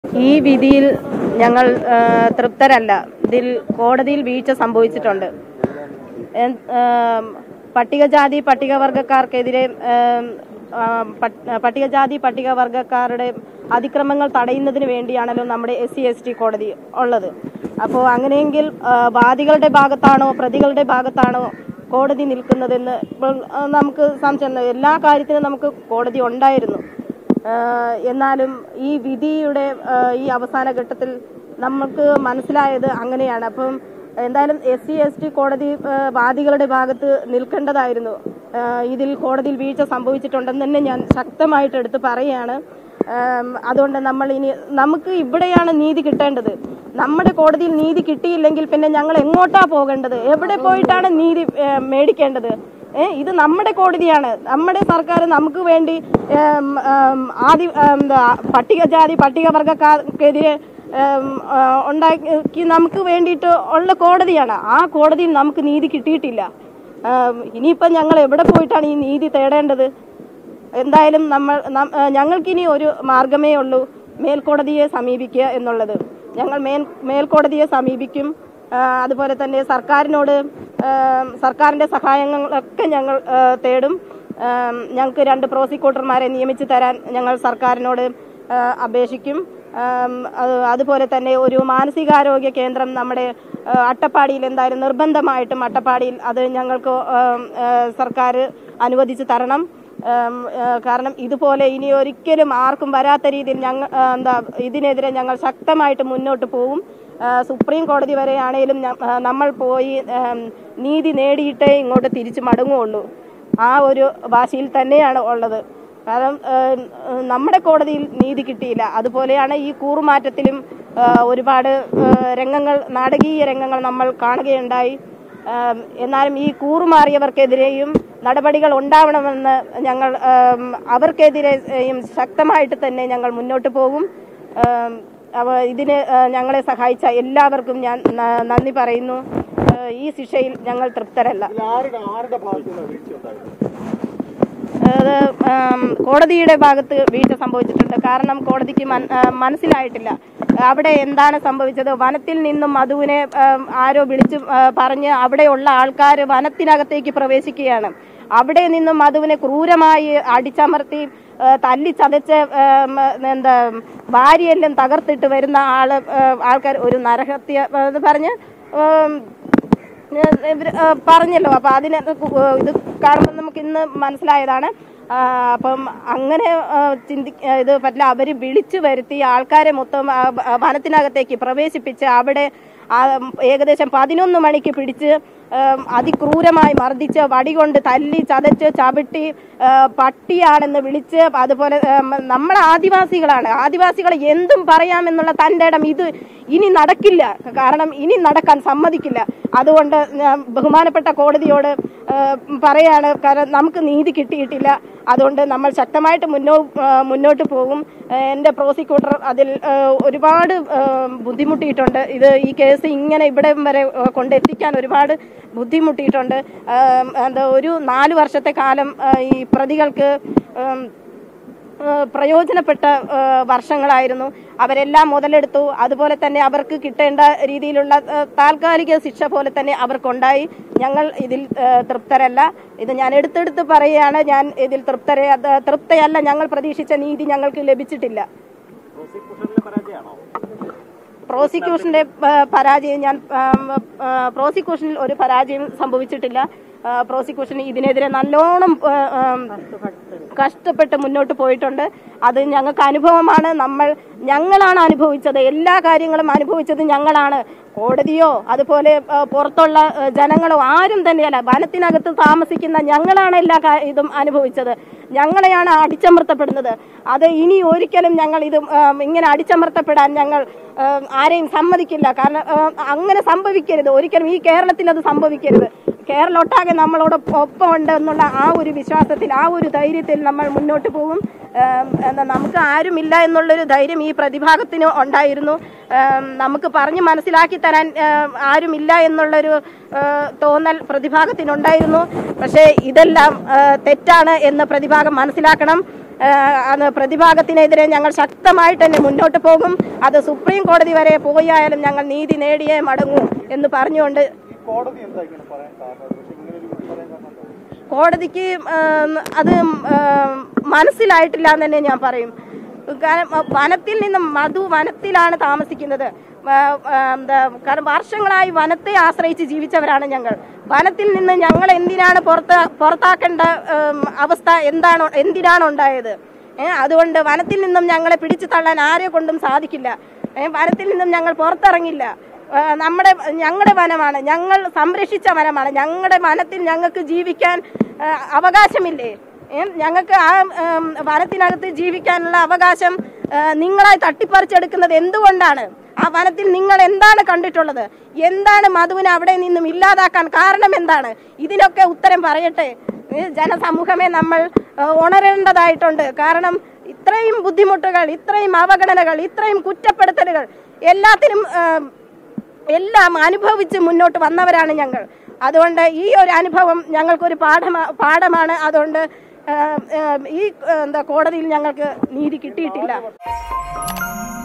ഈ വിധിയിൽ ഞങ്ങൾ ആ, തൃപ്തരല്ല ഇതിൽ കോടതിയിൽ വീഴ്ച സംഭവിച്ചിട്ടുണ്ട് എൻ- ആം, പട്ടികജാതി പട്ടികവർഗക്കാർക്കെതിരെ ആം, ആ, പട്ട്- പട്ടികജാതി പട്ടികവർഗക്കാരുടെ അതിക്രമങ്ങൾ തടയുന്നതിന് വേണ്ടിയാണല്ലോ നമ്മുടെ എസ് സി എസ് ടി കോടതി ഉള്ളത് അപ്പോൾ അങ്ങനെയെങ്കിൽ ആ, വാദികളുടെ ഭാഗത്താണോ പ്രതികളുടെ ഭാഗത്താണോ കോടതി നിൽക്കുന്നതെന്ന് ഇപ്പോൾ ആ, നമുക്ക് സംശയം എല്ലാ കാര്യത്തിനും നമുക്ക് കോടതി ഉണ്ടായിരുന്നു ആഹ് എന്നാലും ഈ വിധിയുടെ ആഹ് ഈ അവസാന ഘട്ടത്തിൽ നമുക്ക് മനസ്സിലായത് അങ്ങനെയാണ് അപ്പം എന്തായാലും എസ് സി എസ് ടി കോടതി ആഹ് വാദികളുടെ ഭാഗത്ത് നിൽക്കേണ്ടതായിരുന്നു ആഹ് ഇതിൽ കോടതിയിൽ വീഴ്ച സംഭവിച്ചിട്ടുണ്ടെന്ന് തന്നെ ഞാൻ ശക്തമായിട്ട് എടുത്ത് പറയുകയാണ് ആം, അതുകൊണ്ട് നമ്മൾ ഇനി നമുക്ക് ഇവിടെയാണ് നീതി കിട്ടേണ്ടത് നമ്മുടെ കോടതിയിൽ നീതി കിട്ടിയില്ലെങ്കിൽ പിന്നെ ഞങ്ങൾ എങ്ങോട്ടാ പോകേണ്ടത് എവിടെ പോയിട്ടാണ് നീതി ഏഹ്, മേടിക്കേണ്ടത് ഏ ഇത് നമ്മുടെ കോടതിയാണ് നമ്മുടെ സർക്കാർ നമുക്ക് വേണ്ടി ഏം, ഏം, ആദി ഏം, എന്താ പട്ടികജാതി പട്ടികവർഗക്കാർക്കെതിരെ ഏം, ആ, ഉണ്ടാക്കി നമുക്ക് വേണ്ടിയിട്ട് ഉള്ള കോടതിയാണ് ആ കോടതിയിൽ നമുക്ക് നീതി കിട്ടിയിട്ടില്ല ഏം, ഇനിയിപ്പം ഞങ്ങൾ എവിടെ പോയിട്ടാണ് ഈ നീതി തേടേണ്ടത് എന്തായാലും നമ്മൾ നം- ഏ, ഞങ്ങൾക്കിനി ഒരു മാർഗമേ ഉള്ളൂ മേൽക്കോടതിയെ സമീപിക്കുക എന്നുള്ളത് ഞങ്ങൾ മേൽ മേൽക്കോടതിയെ സമീപിക്കും ആ, അതുപോലെ തന്നെ സർക്കാരിനോട് ആം, സർക്കാരിന്റെ സഹായങ്ങളൊക്കെ ഞങ്ങൾ ആ, തേടും ആം, ഞങ്ങൾക്ക് രണ്ട് പ്രോസിക്യൂട്ടർമാരെ നിയമിച്ചു തരാൻ ഞങ്ങൾ സർക്കാരിനോട് ആ, അപേക്ഷിക്കും ആം, അത് അതുപോലെ തന്നെ ഒരു മാനസികാരോഗ്യ കേന്ദ്രം നമ്മുടെ ആ, അട്ടപ്പാടിയിൽ എന്തായാലും നിർബന്ധമായിട്ടും അട്ടപ്പാടിയിൽ അത് ഞങ്ങൾക്ക് ആം, ആ, സർക്കാർ അനുവദിച്ചു തരണം ഉം, ആ, കാരണം ഇതുപോലെ ഇനി ഒരിക്കലും ആർക്കും വരാത്ത രീതിയിൽ ഞങ്ങൾ ആ, എന്താ ഇതിനെതിരെ ഞങ്ങൾ ശക്തമായിട്ട് മുന്നോട്ട് പോകും ആ, സുപ്രീം കോടതി വരെയാണേലും ഞ- ആ, നമ്മൾ പോയി ഉം, നീതി നേടിയിട്ടേ ഇങ്ങോട്ട് തിരിച്ചു മടങ്ങുകയുള്ളൂ ആ ഒരു വാശിയിൽ തന്നെയാണ് ഉള്ളത് കാരണം ഏഹ്, നമ്മുടെ കോടതിയിൽ നീതി കിട്ടിയില്ല അതുപോലെയാണ് ഈ കൂറുമാറ്റത്തിലും ആ, ഒരുപാട് ഏഹ്, രംഗങ്ങൾ നാടകീയ രംഗങ്ങൾ നമ്മൾ കാണുകയുണ്ടായി ആം, എന്നാലും ഈ കൂറുമാറിയവർക്കെതിരെയും നടപടികൾ ഉണ്ടാവണമെന്ന് ഞങ്ങൾ ആം, അവർക്കെതിരെയും ശക്തമായിട്ട് തന്നെ ഞങ്ങൾ മുന്നോട്ട് പോകും ആം, അവ ഇതിന് ആ, ഞങ്ങളെ സഹായിച്ച എല്ലാവർക്കും ഞാൻ ന- നന്ദി പറയുന്നു ആ, ഈ ശിക്ഷയിൽ ഞങ്ങൾ തൃപ്തരല്ല ഇതിൽ ആരുടെ ആരുടെ ഭാഗത്തുനിന്ന് വീഴ്ച ഉണ്ടായത് അത് ആം, കോടതിയുടെ ഭാഗത്ത് വീഴ്ച സംഭവിച്ചിട്ടുണ്ട് കാരണം കോടതിക്ക് മൻ- ആ, മനസ്സിലായിട്ടില്ല അവിടെ എന്താണ് സംഭവിച്ചത് വനത്തിൽ നിന്നും മധുവിനെ ആം, ആരോ വിളിച്ചു ആ, പറഞ്ഞ് അവിടെയുള്ള ആൾക്കാർ വനത്തിനകത്തേക്ക് പ്രവേശിക്കുകയാണ് അവിടെ നിന്നും മധുവിനെ ക്രൂരമായി അടിച്ചമർത്തി ആ, തല്ലി ചതച്ച് ആം, എന്താ ഭാര്യയെല്ലാം തകർത്തിട്ട് വരുന്ന ആള് ആൾക്കാർ ഒരു നരഹത്യ ആ, ഇത് പറഞ്ഞ് ആം, ഏഹ് ഇവര് ഏഹ് പറഞ്ഞല്ലോ അപ്പൊ അതിന് ഇത് കാണുമ്പോൾ നമുക്ക് ഇന്ന് മനസ്സിലായതാണ് ആ, അപ്പം അങ്ങനെ ഏഹ് ചിന്തി ഏഹ് ഇത് പറ്റില്ല അവര് വിളിച്ചു വരുത്തി ആൾക്കാരെ മൊത്തം ആ, ആ, വനത്തിനകത്തേക്ക് പ്രവേശിപ്പിച്ച് അവിടെ ആ, ഏകദേശം പതിനൊന്ന് മണിക്ക് പിടിച്ച് ഏഹ് അതിക്രൂരമായി മർദ്ദിച്ച് വടികൊണ്ട് തല്ലി ചതച്ച് ചവിട്ടി ഏഹ് പട്ടിയാണെന്ന് വിളിച്ച് അതുപോലെ ഏഹ് നമ്മൾ ആദിവാസികളാണ് ആദിവാസികൾ എന്തും പറയാമെന്നുള്ള തൻ്റെ ഇടം ഇത് ഇനി നടക്കില്ല കാരണം ഇനി നടക്കാൻ സമ്മതിക്കില്ല അതുകൊണ്ട് ഞാൻ ബഹുമാനപ്പെട്ട കോടതിയോട് ഏഹ് പറയാണ് കാരണം നമുക്ക് നീതി കിട്ടിയിട്ടില്ല അതുകൊണ്ട് നമ്മൾ ശക്തമായിട്ട് മുന്നോ ഏഹ് മുന്നോട്ട് പോകും ഏഹ് എൻ്റെ പ്രോസിക്യൂട്ടർ അതിൽ ഏഹ് ഒരുപാട് ഏഹ് ബുദ്ധിമുട്ടിയിട്ടുണ്ട് ഇത് ഈ കേസ് ഇങ്ങനെ ഇവിടെ വരെ ഏഹ് കൊണ്ടെത്തിക്കാൻ ഒരുപാട് ബുദ്ധിമുട്ടിയിട്ടുണ്ട് ഏഹ് എന്താ ഒരു നാല് വർഷത്തെ കാലം ഏഹ് ഈ പ്രതികൾക്ക് ഏഹ് ഏഹ് പ്രയോജനപ്പെട്ട ഏഹ് വർഷങ്ങളായിരുന്നു അവരെല്ലാം മുതലെടുത്തു അതുപോലെ തന്നെ അവർക്ക് കിട്ടേണ്ട രീതിയിലുള്ള ഏഹ് താൽക്കാലിക ശിക്ഷ പോലെ തന്നെ അവർക്കുണ്ടായി ഞങ്ങൾ ഇതിൽ ഏഹ് തൃപ്തരല്ല ഇത് ഞാൻ എടുത്തെടുത്ത് പറയുകയാണ് ഞാൻ ഇതിൽ തൃപ്തരെ അത് തൃപ്തയല്ല ഞങ്ങൾ പ്രതീക്ഷിച്ച നീതി ഞങ്ങൾക്ക് ലഭിച്ചിട്ടില്ല പ്രോസിക്യൂഷനിലെ പരാജയമാണോ പ്രോസിക്യൂഷന്റെ ആ, പരാജയം ഞാൻ ആം, ആ, പ്രോസിക്യൂഷനിൽ ഒരു പരാജയം സംഭവിച്ചിട്ടില്ല ആ, പ്രോസിക്യൂഷൻ ഇതിനെതിരെ നല്ലോണം ആ, ആം, കഷ്ടപ്പെട്ട് മുന്നോട്ട് പോയിട്ടുണ്ട് അത് ഞങ്ങൾക്ക് അനുഭവമാണ് നമ്മൾ ഞങ്ങളാണ് അനുഭവിച്ചത് എല്ലാ കാര്യങ്ങളും അനുഭവിച്ചത് ഞങ്ങളാണ് കോടതിയോ അതുപോലെ ആ, പുറത്തുള്ള ആ, ജനങ്ങളോ ആരും തന്നെയല്ല വനത്തിനകത്ത് താമസിക്കുന്ന ഞങ്ങളാണ് എല്ലാ കാ- ഇതും അനുഭവിച്ചത് ഞങ്ങളെയാണ് അടിച്ചമർത്തപ്പെടുന്നത് അത് ഇനി ഒരിക്കലും ഞങ്ങൾ ഇത് ആ, ഇങ്ങനെ അടിച്ചമർത്തപ്പെടാൻ ഞങ്ങൾ ആ, ആരെയും സമ്മതിക്കില്ല കാരണം ആ, അങ്ങനെ സംഭവിക്കരുത് ഒരിക്കലും ഈ കേരളത്തിൽ അത് സംഭവിക്കരുത് കേരളം ഒട്ടാകെ നമ്മളോട് ഒപ്പം ഉണ്ട് എന്നുള്ള ആ ഒരു വിശ്വാസത്തിൽ ആ ഒരു ധൈര്യത്തിൽ നമ്മൾ മുന്നോട്ട് പോകും ഏം, എന്താ നമുക്ക് ആരുമില്ല എന്നുള്ളൊരു ധൈര്യം ഈ പ്രതിഭാഗത്തിന് ഉണ്ടായിരുന്നു ഏം, നമുക്ക് പറഞ്ഞ് മനസ്സിലാക്കി തരാൻ ഏം, ആരുമില്ല എന്നുള്ളൊരു ഏ, തോന്നൽ പ്രതിഭാഗത്തിനുണ്ടായിരുന്നു പക്ഷേ ഇതെല്ലാം ഏ, തെറ്റാണ് എന്ന് പ്രതിഭാഗം മനസ്സിലാക്കണം അത് പ്രതിഭാഗത്തിനെതിരെ ഞങ്ങൾ ശക്തമായിട്ട് തന്നെ മുന്നോട്ട് പോകും അത് സുപ്രീം കോടതി വരെ പോയാലും ഞങ്ങൾ നീതി നേടിയേ മടങ്ങൂ എന്ന് പറഞ്ഞുകൊണ്ട് ഈ കോടതി എന്താ ഇങ്ങനെ പറയാൻ കാരണം പക്ഷെ ഇങ്ങനെ ഒരു വിധി പറയാൻ കാരണം എന്താ? കോടതിക്ക് ഉം, അത് ഉം, മനസ്സിലായിട്ടില്ല എന്ന് തന്നെ ഞാൻ പറയും കാരണം അഹ് വനത്തിൽ നിന്നും മധു വനത്തിലാണ് താമസിക്കുന്നത് വ- ആ, എന്താ കാരണം വർഷങ്ങളായി വനത്തെ ആശ്രയിച്ച് ജീവിച്ചവരാണ് ഞങ്ങൾ വനത്തിൽ നിന്ന് ഞങ്ങൾ എന്തിനാണ് പുറത്ത് പുറത്താക്കേണ്ട ഉം, അവസ്ഥ എന്താണ് എന്തിനാണ് ഉണ്ടായത് ഏ, അതുകൊണ്ട് വനത്തിൽ നിന്നും ഞങ്ങളെ പിടിച്ചു തള്ളാൻ ആരെ കൊണ്ടും സാധിക്കില്ല ഏ, വനത്തിൽ നിന്നും ഞങ്ങൾ പുറത്തിറങ്ങില്ല ആ, നമ്മുടെ ഞങ്ങളുടെ വനമാണ് ഞങ്ങൾ സംരക്ഷിച്ച വനമാണ് ഞങ്ങളുടെ വനത്തിൽ ഞങ്ങൾക്ക് ജീവിക്കാൻ ആ, അവകാശമില്ലേ ഏ, ഞങ്ങൾക്ക് ആ ഉം, വനത്തിനകത്ത് ജീവിക്കാനുള്ള അവകാശം ആ, നിങ്ങളായി തട്ടിപ്പറിച്ചെടുക്കുന്നത് എന്തുകൊണ്ടാണ് ആ വനത്തിൽ നിങ്ങൾ എന്താണ് കണ്ടിട്ടുള്ളത് എന്താണ് മധുവിനെ അവിടെ നിന്നും ഇല്ലാതാക്കാൻ കാരണം എന്താണ് ഇതിനൊക്കെ ഉത്തരം പറയട്ടെ ഏ, ജനസമൂഹമേ നമ്മൾ ആ, ഉണരേണ്ടതായിട്ടുണ്ട് കാരണം ഇത്രയും ബുദ്ധിമുട്ടുകൾ ഇത്രയും അവഗണനകൾ ഇത്രയും കുറ്റപ്പെടുത്തലുകൾ എല്ലാത്തിനും ആ, എല്ലാം അനുഭവിച്ച് മുന്നോട്ട് വന്നവരാണ് ഞങ്ങൾ അതുകൊണ്ട് ഈ ഒരു അനുഭവം ഞങ്ങൾക്കൊരു പാഠമാ പാഠമാണ് അതുകൊണ്ട് ആ, ആ, ഈ ആ, എന്താ കോടതിയിൽ ഞങ്ങൾക്ക് നീതി കിട്ടിയിട്ടില്ല